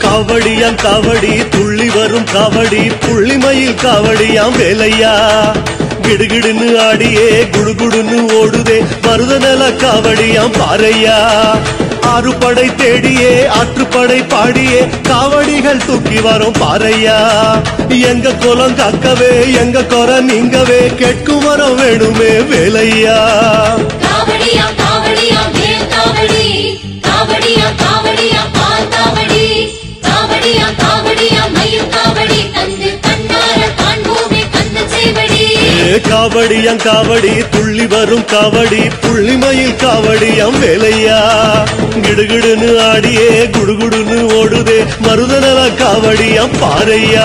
காவடியாம் காவடி துள்ளி வரும் காவடி புள்ளிமயில் காவடியாம் வேலையா கிடுகிடுன்னு ஆடியே குடுகுடுன்னு ஓடுதே மருத நில காவடியாம் பாறையா ஆறு படை தேடியே ஆற்றுப்படை பாடியே காவடிகள் தூக்கி வரும் பாறையா எங்க குலம் காக்கவே எங்க குறை நீங்கவே கேட்கும் வரம் வேணுமே வேலையா காவடியா காவடியா வேல் காவடி காவடியா காவடியா பால் காவடி காவடியா காவடியா மயில் காவடி தந்து கண்ணார காண்போமே கந்த சேவடி ஏ காவடியாம் காவடி துள்ளி வரும் காவடி புள்ளிமயில் காவடியாம் வேலையா கிடுகிடுன்னு ஆடியே குடுகுடுன்னு ஓடுதே மருதநல காவடியாம் பாறையா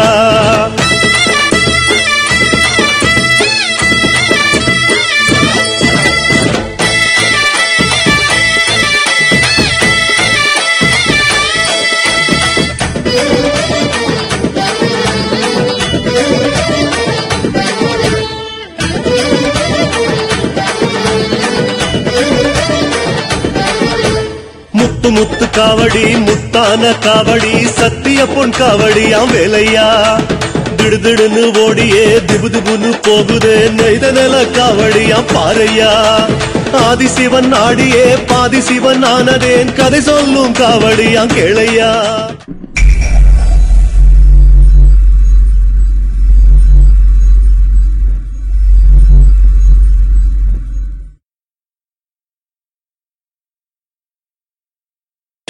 முத்து முத்து காவடி முத்தான காவடி சத்திய பொன் காவடியாம் வேலையா திடுதிடுன்னு ஓடியே திபுதிபுன்னு போகுதே நெய்த நில காவடியாம் பாறையா ஆதிசிவன் ஆடியே பாதி சிவன் ஆனதேன் கதை சொல்லும் காவடியாம் கேளையா